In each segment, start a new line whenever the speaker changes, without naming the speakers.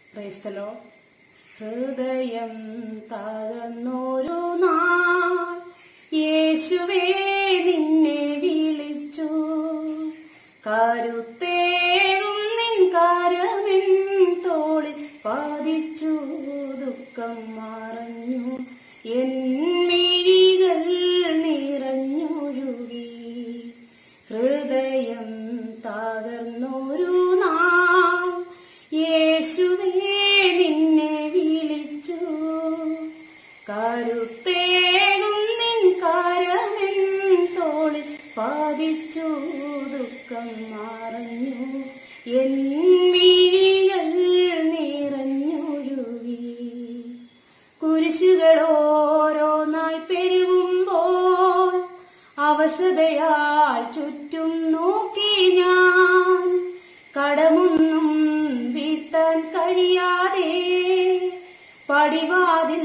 ക്രൈസ്തലോ ഹൃദയം തകർന്നൊരു നാൾ യേശുവേ നിന്നെ വിളിച്ചു കരുത്തേറും നിൻ കരമിൻ തോളിൽ പതിച്ചു ദുഃഖം മറഞ്ഞു എൻ മിഴികൾ നിറഞ്ഞൊഴുകി ഹൃദയം തകർന്നൊരു നാൾ യേശുവേ നിന്നെ വിളിച്ചു കരുത്തേകും നിൻ കരമിൻ തോളിൽ പതിച്ചു ദുഃഖം മറഞ്ഞു എൻ മിഴികൾ നിറഞ്ഞൊഴുകി കുരിശുകൾ ഓരോന്നായി പെരുകുമ്പോൾ അവശതയാൽ ചുറ്റും നോക്കി ഞാൻ കടമൊന്നും വീട്ടാൻ കഴിയാതെ പടിവാതിൽ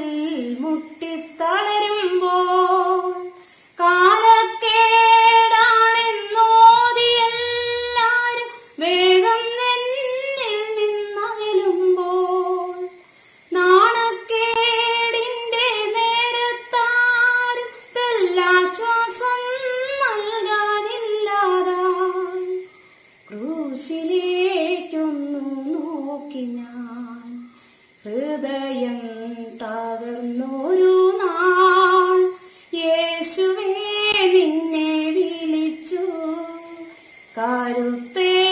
മുട്ടിത്തളരുമ്പോൾ കാലക്കേടാണെന്നോതിയെല്ലാരും വേഗം എന്നിൽ നിന്നകലുമ്പോൾ നാണക്കേടിന്റെ നേരത്താരും തെല്ലാശ്വാസം നൽകാനില്ലാതായി ക്രൂശിലേക്കൊന്നു നോക്കി ഞാൻ ഹൃദയം തകർന്നൊരു നാൾ യേശുവേ നിന്നെ വിളിച്ചു കരുത്തേ